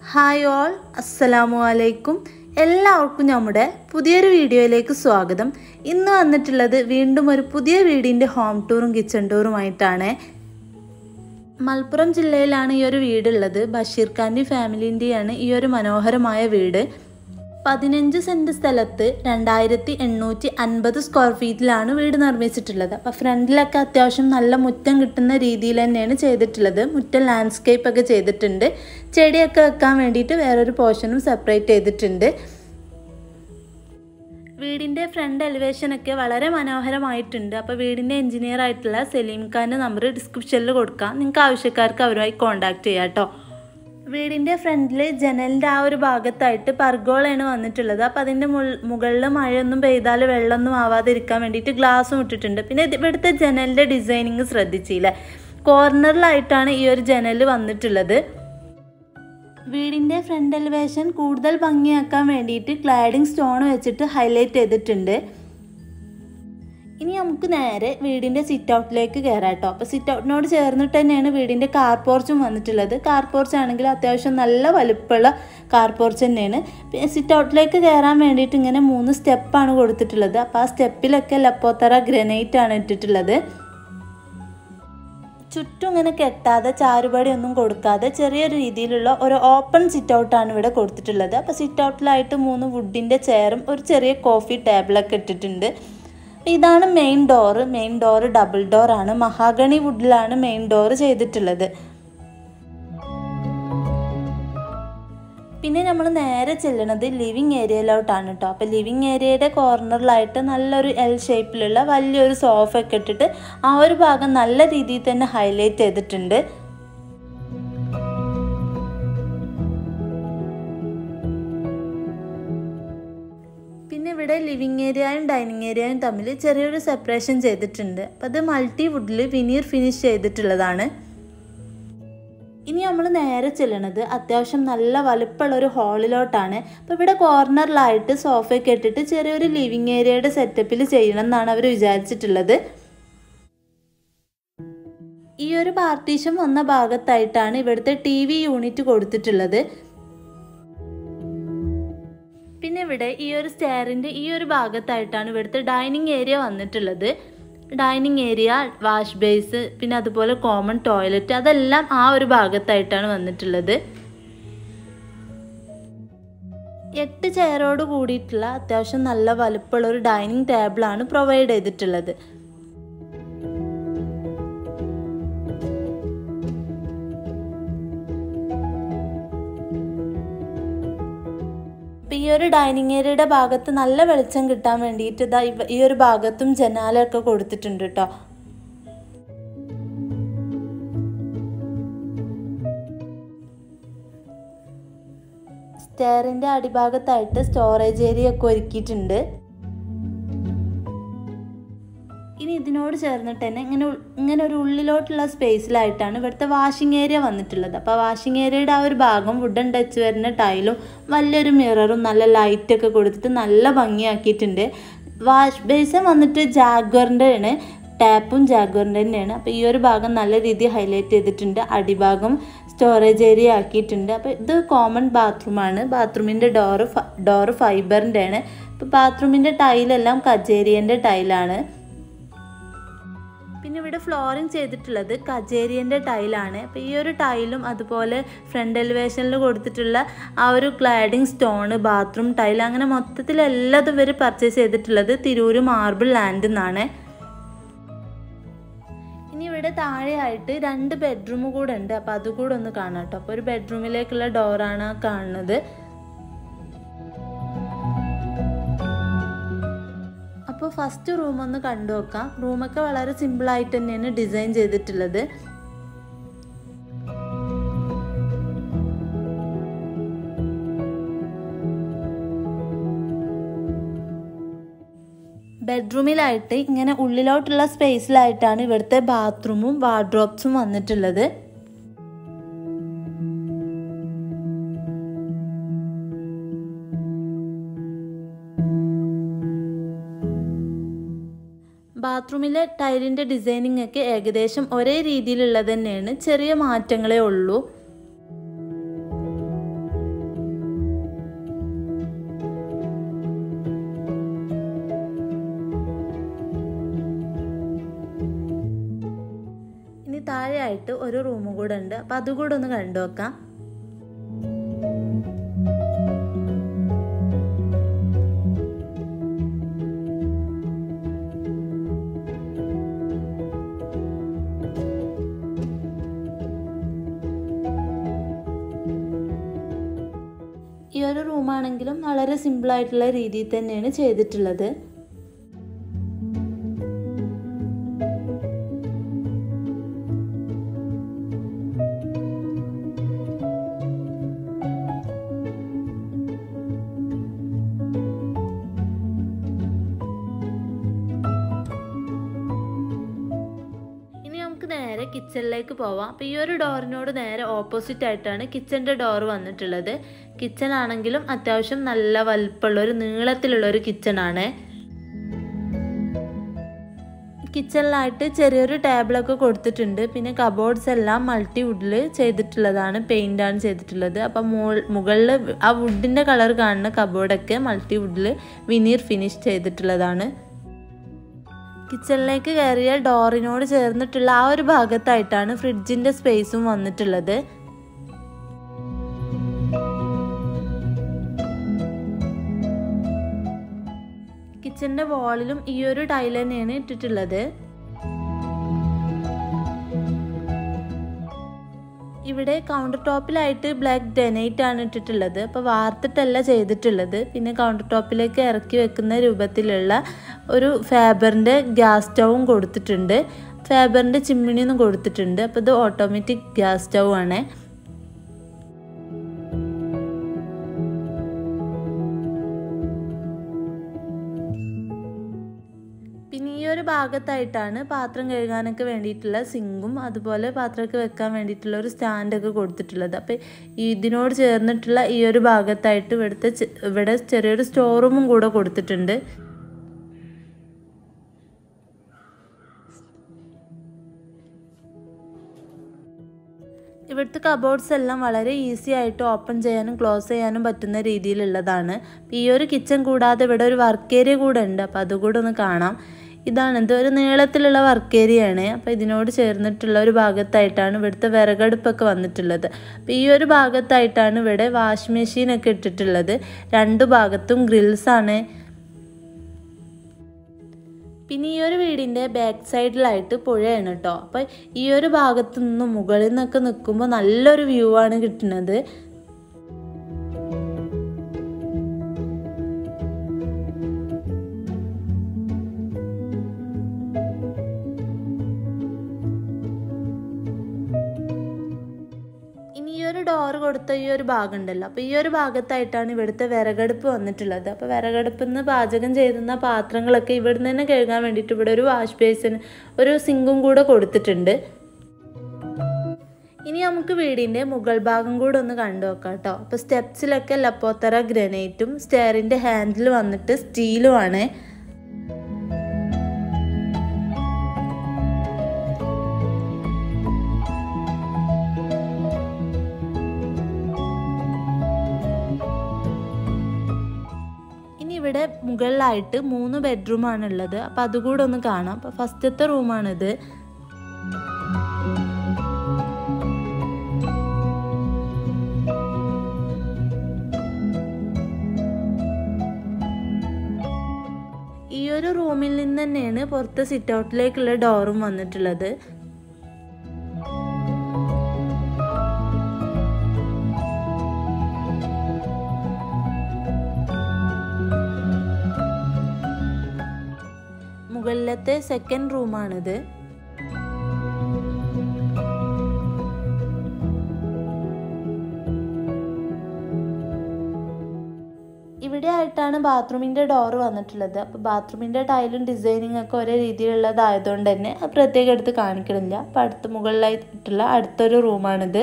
hi all അസ്സലാമു അലൈക്കും എല്ലാവർക്കും നമ്മുടെ പുതിയൊരു വീഡിയോയിലേക്ക് സ്വാഗതം ഇന്ന് വന്നിട്ടുള്ളത് വീണ്ടും ഒരു പുതിയ വീടിൻ്റെ ഹോം ടൂറും കിച്ചൺ ടൂറുമായിട്ടാണ് മലപ്പുറം ജില്ലയിലാണ് ഈ ഒരു വീടുള്ളത് ബഷീർ ഖാൻ്റെ ഫാമിലിൻ്റെയാണ് ഈ ഒരു മനോഹരമായ വീട് പതിനഞ്ച് സെൻറ്റ് സ്ഥലത്ത് രണ്ടായിരത്തി എണ്ണൂറ്റി അൻപത് സ്ക്വയർ ഫീറ്റിലാണ് വീട് നിർമ്മിച്ചിട്ടുള്ളത് അപ്പോൾ ഫ്രണ്ടിലൊക്കെ അത്യാവശ്യം നല്ല മുറ്റം കിട്ടുന്ന രീതിയിൽ തന്നെയാണ് ചെയ്തിട്ടുള്ളത് മുറ്റം ലാൻഡ്സ്കേപ്പ് ഒക്കെ ചെയ്തിട്ടുണ്ട് ചെടിയൊക്കെ വെക്കാൻ വേണ്ടിയിട്ട് വേറൊരു പോർഷനും സെപ്പറേറ്റ് ചെയ്തിട്ടുണ്ട് വീടിൻ്റെ ഫ്രണ്ട് എലിവേഷനൊക്കെ വളരെ മനോഹരമായിട്ടുണ്ട് അപ്പോൾ വീടിൻ്റെ എഞ്ചിനീയർ ആയിട്ടുള്ള സലീം ഖാൻ്റെ നമ്പർ ഡിസ്ക്രിപ്ഷനിൽ കൊടുക്കാം നിങ്ങൾക്ക് ആവശ്യക്കാർക്ക് അവരുമായി കോൺടാക്ട് ചെയ്യാം കേട്ടോ വീടിൻ്റെ ഫ്രണ്ടിൽ ജനലിൻ്റെ ആ ഒരു ഭാഗത്തായിട്ട് പർഗോളയാണ് വന്നിട്ടുള്ളത് അപ്പോൾ അതിൻ്റെ മുകളിൽ മഴയൊന്നും പെയ്താൽ വെള്ളമൊന്നും ആവാതിരിക്കാൻ വേണ്ടിയിട്ട് ഗ്ലാസ്സും ഇട്ടിട്ടുണ്ട് പിന്നെ ഇത് ഇവിടുത്തെ ജനലിൻ്റെ ഡിസൈനിങ് ശ്രദ്ധിച്ചില്ല കോർണറിലായിട്ടാണ് ഈ ഒരു ജനൽ വന്നിട്ടുള്ളത് വീടിൻ്റെ ഫ്രണ്ട് എലിവേഷൻ കൂടുതൽ ഭംഗിയാക്കാൻ വേണ്ടിയിട്ട് ക്ലാഡിങ് സ്റ്റോൺ വെച്ചിട്ട് ഹൈലൈറ്റ് ചെയ്തിട്ടുണ്ട് ഇനി നമുക്ക് നേരെ വീടിൻ്റെ സിറ്റ് ഔട്ടിലേക്ക് കയറാം കേട്ടോ അപ്പോൾ സിറ്റ് ഔട്ടിനോട് ചേർന്നിട്ട് തന്നെയാണ് വീടിൻ്റെ കാർ പോർച്ചും വന്നിട്ടുള്ളത് കാർ പോർച്ച് ആണെങ്കിൽ അത്യാവശ്യം നല്ല വലുപ്പമുള്ള കാർ പോർച്ച് തന്നെയാണ് പിന്നെ സിറ്റ് ഔട്ടിലേക്ക് കയറാൻ വേണ്ടിയിട്ട് ഇങ്ങനെ മൂന്ന് സ്റ്റെപ്പാണ് കൊടുത്തിട്ടുള്ളത് അപ്പോൾ ആ സ്റ്റെപ്പിലൊക്കെ ലപ്പോത്തറ ഗ്രനൈറ്റ് ആണ് ഇട്ടിട്ടുള്ളത് ചുറ്റും ഇങ്ങനെ കെട്ടാതെ ചാരുപടി ഒന്നും കൊടുക്കാതെ ചെറിയൊരു രീതിയിലുള്ള ഒരു ഓപ്പൺ സിറ്റ് ഔട്ടാണ് ഇവിടെ കൊടുത്തിട്ടുള്ളത് അപ്പോൾ സിറ്റ് ഔട്ടിലായിട്ട് മൂന്ന് വുഡിൻ്റെ ചെയറും ഒരു ചെറിയ കോഫി ടേബിളൊക്കെ ഇട്ടിട്ടുണ്ട് ഇതാണ് main door main door double door ആണ് മഹാഗണി വുഡിലാണ് മെയിൻ ഡോറ് ചെയ്തിട്ടുള്ളത് പിന്നെ നമ്മൾ നേരെ ചെല്ലുന്നത് ലിവിങ് ഏരിയയിലോട്ടാണ് കേട്ടോ അപ്പോൾ ലിവിങ് ഏരിയയുടെ കോർണറിലായിട്ട് നല്ലൊരു എൽ ഷേപ്പിലുള്ള വലിയൊരു സോഫ ഒക്കെ ഇട്ടിട്ട് ആ ഒരു ഭാഗം നല്ല രീതിയിൽ തന്നെ ഹൈലൈറ്റ് ചെയ്തിട്ടുണ്ട് പിന്നെ ഇവിടെ ലിവിങ് ഏരിയയും ഡൈനിങ് ഏരിയയും തമ്മിൽ ചെറിയൊരു സെപ്പറേഷൻ ചെയ്തിട്ടുണ്ട് അപ്പം അത് മൾട്ടി വുഡിൽ വിനീർ ഫിനിഷ് ചെയ്തിട്ടുള്ളതാണ് ഇനി നമ്മൾ നേരെ ചെല്ലണത് അത്യാവശ്യം നല്ല വലുപ്പമുള്ള ഒരു ഹാളിലോട്ടാണ് അപ്പോൾ ഇവിടെ കോർണറിലായിട്ട് സോഫയൊക്കെ ഇട്ടിട്ട് ചെറിയൊരു ലിവിങ് ഏരിയയുടെ സെറ്റപ്പിൽ ചെയ്യണം എന്നാണ് അവർ വിചാരിച്ചിട്ടുള്ളത് ഈ ഒരു പാർട്ടീഷൻ വന്ന ഭാഗത്തായിട്ടാണ് ഇവിടുത്തെ ടി വി യൂണിറ്റ് കൊടുത്തിട്ടുള്ളത് പിന്നെ ഇവിടെ ഈ ഒരു സ്റ്റെയറിൻ്റെ ഈ ഒരു ഭാഗത്തായിട്ടാണ് ഇവിടുത്തെ ഡൈനിങ് ഏരിയ വന്നിട്ടുള്ളത് ഡൈനിങ് ഏരിയ വാഷ് ബേസ് പിന്നെ അതുപോലെ കോമൺ ടോയ്ലറ്റ് അതെല്ലാം ആ ഒരു ഭാഗത്തായിട്ടാണ് വന്നിട്ടുള്ളത് എട്ട് ചെയറോട് കൂടിയിട്ടുള്ള അത്യാവശ്യം നല്ല വലുപ്പമുള്ള ഒരു ഡൈനിങ് ടേബിളാണ് പ്രൊവൈഡ് ചെയ്തിട്ടുള്ളത് ഈ ഒരു ഡൈനിങ് ഏരിയയുടെ ഭാഗത്ത് നല്ല വെളിച്ചം കിട്ടാൻ വേണ്ടിയിട്ട് ഇതാ ഈ ഒരു ഭാഗത്തും ജനാലൊക്കെ കൊടുത്തിട്ടുണ്ട് കേട്ടോ സ്റ്റെയറിൻ്റെ അടിഭാഗത്തായിട്ട് സ്റ്റോറേജ് ഏരിയ ഒക്കെ ഒരുക്കിയിട്ടുണ്ട് ഇനി ഇതിനോട് ചേർന്നിട്ട് തന്നെ ഇങ്ങനെ ഇങ്ങനെ ഒരു ഉള്ളിലോട്ടുള്ള സ്പേസിലായിട്ടാണ് ഇവിടുത്തെ വാഷിംഗ് ഏരിയ വന്നിട്ടുള്ളത് അപ്പോൾ വാഷിംഗ് ഏരിയയുടെ ആ ഒരു ഭാഗം വുഡൻ ടച്ച് വരുന്ന ടൈലും വലിയൊരു മിററും നല്ല ലൈറ്റൊക്കെ കൊടുത്തിട്ട് നല്ല ഭംഗിയാക്കിയിട്ടുണ്ട് വാഷ് ബേസിൻ വന്നിട്ട് ജാഗ്വറിൻ്റെ ആണ് ടാപ്പും ജാഗ്വറിൻ്റെ തന്നെയാണ് അപ്പോൾ ഈ ഒരു ഭാഗം നല്ല രീതിയിൽ ഹൈലൈറ്റ് ചെയ്തിട്ടുണ്ട് അടിഭാഗം സ്റ്റോറേജ് ഏരിയ ആക്കിയിട്ടുണ്ട് അപ്പോൾ ഇത് കോമൺ ബാത്റൂമാണ് ബാത്റൂമിൻ്റെ ഡോറ് ഡോറ് ഫൈബറിൻ്റെ ആണ് ഇപ്പോൾ ബാത്റൂമിൻ്റെ ടൈലെല്ലാം കജേരിയൻ്റെ ടൈലാണ് പിന്നെ ഇവിടെ ഫ്ലോറിങ് ചെയ്തിട്ടുള്ളത് കജേരിയൻ്റെ ടൈലാണ് അപ്പോൾ ഈ ഒരു ടൈലും അതുപോലെ ഫ്രണ്ട് എലിവേഷനിൽ കൊടുത്തിട്ടുള്ള ആ ഒരു ക്ലാഡിങ് സ്റ്റോണ് ബാത്റൂം ടൈൽ അങ്ങനെ മൊത്തത്തിൽ എല്ലാതും ഇവർ പർച്ചേസ് ചെയ്തിട്ടുള്ളത് തിരൂര് മാർബിൾ ലാൻഡിൽ നിന്നാണ് ഇനി ഇവിടെ താഴെയായിട്ട് രണ്ട് ബെഡ്റൂം കൂടെ ഉണ്ട് അപ്പോൾ അതുകൂടെ ഒന്ന് കാണാം കേട്ടോ അപ്പോൾ ഒരു ബെഡ്റൂമിലേക്കുള്ള ഡോറാണ് കാണുന്നത് അപ്പോൾ ഫസ്റ്റ് റൂം ഒന്ന് കണ്ടു നോക്കാം റൂമൊക്കെ വളരെ സിമ്പിളായിട്ട് തന്നെയാണ് ഡിസൈൻ ചെയ്തിട്ടുള്ളത് ബെഡ്റൂമിലായിട്ട് ഇങ്ങനെ ഉള്ളിലോട്ടുള്ള സ്പേസിലായിട്ടാണ് ഇവിടുത്തെ ബാത്റൂമും വാർഡ്രോബ്സും വന്നിട്ടുള്ളത് ബാത്റൂമിലെ ടൈലിൻ്റെ ഡിസൈനിങ് ഒക്കെ ഏകദേശം ഒരേ രീതിയിലുള്ളത് തന്നെയാണ് ചെറിയ മാറ്റങ്ങളേ ഉള്ളൂ ഇനി താഴെയായിട്ട് ഒരു റൂമും കൂടെ ഉണ്ട് അപ്പം അതുകൂടെ ഒന്ന് കണ്ടു നോക്കാം ഈ ഒരു റൂമാണെങ്കിലും വളരെ സിമ്പിളായിട്ടുള്ള രീതിയിൽ തന്നെയാണ് ചെയ്തിട്ടുള്ളത് ഇനി നമുക്ക് നേരെ കിച്ചണിലേക്ക് പോവാം അപ്പോൾ ഈ ഒരു ഡോറിനോട് നേരെ ഓപ്പോസിറ്റ് ആയിട്ടാണ് കിച്ചൻ്റെ ഡോർ വന്നിട്ടുള്ളത് കിച്ചൺ ആണെങ്കിലും അത്യാവശ്യം നല്ല വലിപ്പമുള്ള ഒരു നീളത്തിലുള്ള ഒരു കിച്ചൺ ആണ് കിച്ചണിലായിട്ട് ചെറിയൊരു ടേബിളൊക്കെ കൊടുത്തിട്ടുണ്ട് പിന്നെ കബോർഡ്സ് എല്ലാം മൾട്ടി വുഡിൽ ചെയ്തിട്ടുള്ളതാണ് പെയിൻ്റാണ് ചെയ്തിട്ടുള്ളത് അപ്പം മുകളിൽ ആ വുഡിൻ്റെ കളർ കാണുന്ന കബോർഡൊക്കെ മൾട്ടി വുഡിൽ വിനീർ ഫിനിഷ് ചെയ്തിട്ടുള്ളതാണ് കിച്ചണിലേക്ക് കയറിയ ഡോറിനോട് ചേർന്നിട്ടുള്ള ആ ഒരു ഭാഗത്തായിട്ടാണ് ഫ്രിഡ്ജിൻ്റെ സ്പേസും വന്നിട്ടുള്ളത് കിച്ചണിൻ്റെ വാളിലും ഈ ഒരു ടൈൽ തന്നെയാണ് ഇട്ടിട്ടുള്ളത് ഇവിടെ കൗണ്ടർ ടോപ്പിലായിട്ട് ബ്ലാക്ക് ഡെനൈറ്റ് ആണ് ഇട്ടിട്ടുള്ളത് അപ്പോൾ വാർത്തിട്ടല്ല ചെയ്തിട്ടുള്ളത് പിന്നെ കൗണ്ടർ ടോപ്പിലേക്ക് ഇറക്കി വെക്കുന്ന രൂപത്തിലുള്ള ഒരു ഫാബറിൻ്റെ ഗ്യാസ് സ്റ്റൗവും കൊടുത്തിട്ടുണ്ട് ഫാബറിൻ്റെ ചിമ്മിണിയൊന്നും കൊടുത്തിട്ടുണ്ട് അപ്പോൾ ഇത് ഓട്ടോമാറ്റിക് ഗ്യാസ് സ്റ്റൗ ആണ് പിന്നെ ഈ ഒരു ഭാഗത്തായിട്ടാണ് പാത്രം കഴുകാനൊക്കെ വേണ്ടിയിട്ടുള്ള സിങ്കും അതുപോലെ പാത്രമൊക്കെ വെക്കാൻ വേണ്ടിയിട്ടുള്ള ഒരു സ്റ്റാൻഡൊക്കെ കൊടുത്തിട്ടുള്ളത് അപ്പോൾ ഇതിനോട് ചേർന്നിട്ടുള്ള ഈ ഒരു ഭാഗത്തായിട്ട് ഇവിടുത്തെ ഇവിടെ ചെറിയൊരു സ്റ്റോർ റൂമും കൂടെ കൊടുത്തിട്ടുണ്ട് ഇവിടുത്തെ കബോർഡ്സ് എല്ലാം വളരെ ഈസി ആയിട്ട് ഓപ്പൺ ചെയ്യാനും ക്ലോസ് ചെയ്യാനും പറ്റുന്ന രീതിയിലുള്ളതാണ് ഈ ഒരു കിച്ചൺ കൂടാതെ ഇവിടെ ഒരു വർക്ക് ഏരിയ കൂടെ ഉണ്ട് അപ്പോൾ അതുകൂടെ ഒന്ന് കാണാം ഇതാണ് ഇത് ഒരു നീളത്തിലുള്ള വർക്ക് ഏരിയയാണ് അപ്പോൾ ഇതിനോട് ചേർന്നിട്ടുള്ള ഒരു ഭാഗത്തായിട്ടാണ് ഇവിടുത്തെ വിറകടുപ്പൊക്കെ വന്നിട്ടുള്ളത് അപ്പോൾ ഈ ഒരു ഭാഗത്തായിട്ടാണ് ഇവിടെ വാഷ് മെഷീനൊക്കെ ഇട്ടിട്ടുള്ളത് രണ്ട് ഭാഗത്തും ഗ്രിൽസാണ് പിന്നെ ഈ ഒരു വീടിൻ്റെ ബാക്ക് സൈഡിലായിട്ട് പുഴയാണ് കേട്ടോ അപ്പോൾ ഈ ഒരു ഭാഗത്തു നിന്നും മുകളിൽ നിന്നൊക്കെ നിൽക്കുമ്പോൾ നല്ലൊരു വ്യൂ ആണ് കിട്ടുന്നത് ഇനി ഈ ഒരു ഡോറ് കൊടുത്ത ഈ ഒരു ഭാഗം ഉണ്ടല്ലോ അപ്പോൾ ഈ ഒരു ഭാഗത്തായിട്ടാണ് ഇവിടുത്തെ വിറകടുപ്പ് വന്നിട്ടുള്ളത് അപ്പോൾ വിറകടുപ്പിൽ നിന്ന് പാചകം ചെയ്യുന്ന പാത്രങ്ങളൊക്കെ ഇവിടുന്ന് തന്നെ കഴുകാൻ വേണ്ടിയിട്ട് ഇവിടെ ഒരു വാഷ് ബേസിൻ ഒരു സിങ്കും കൂടെ കൊടുത്തിട്ടുണ്ട് ഇനി നമുക്ക് വീടിൻ്റെ മുകൾ ഭാഗം കൂടെ ഒന്ന് കണ്ടു നോക്കാം കേട്ടോ അപ്പോൾ സ്റ്റെപ്സിലൊക്കെ ലപ്പോത്തറ ഗ്രനൈറ്റും സ്റ്റെയറിൻ്റെ ഹാൻഡിൽ വന്നിട്ട് സ്റ്റീലുമാണ് ഇനി ഇവിടെ മുകളിലായിട്ട് മൂന്ന് ബെഡ്റൂമാണ് ഉള്ളത് അപ്പോൾ അതുകൂടെ ഒന്ന് കാണാം അപ്പോൾ ഫസ്റ്റത്തെ റൂമാണിത് ഈ ഒരു റൂമിൽ നിന്ന് തന്നെയാണ് പുറത്ത് സിറ്റ് ഔട്ടിലേക്കുള്ള ഡോറും വന്നിട്ടുള്ളത് മുകളിലത്തെ സെക്കൻഡ് റൂമാണിത് ഇവിടെ ആയിട്ടാണ് ബാത്റൂമിൻ്റെ ഡോർ വന്നിട്ടുള്ളത് അപ്പോൾ ബാത്റൂമിൻ്റെ ടൈലും ഡിസൈനിങ് ഒക്കെ ഒരേ രീതിയിലുള്ളതായതുകൊണ്ട് തന്നെ അത് പ്രത്യേകം എടുത്ത് കാണിക്കണില്ല അപ്പോൾ അടുത്ത മുകളിലായിട്ടുള്ള അടുത്തൊരു റൂമാണിത്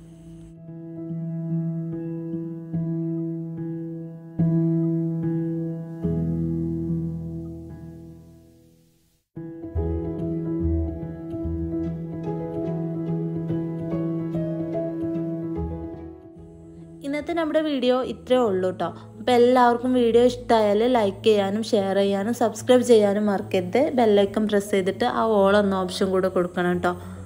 ഇന്നത്തെ നമ്മുടെ വീഡിയോ ഇത്രയേ ഉള്ളൂ കേട്ടോ അപ്പോൾ എല്ലാവർക്കും വീഡിയോ ഇഷ്ടമായാൽ ലൈക്ക് ചെയ്യാനും ഷെയർ ചെയ്യാനും സബ്സ്ക്രൈബ് ചെയ്യാനും മറക്കരുത് ബെല്ലൈക്കൺ പ്രസ് ചെയ്തിട്ട് ആ ഓൾ എന്ന ഓപ്ഷൻ കൂടെ കൊടുക്കണം കേട്ടോ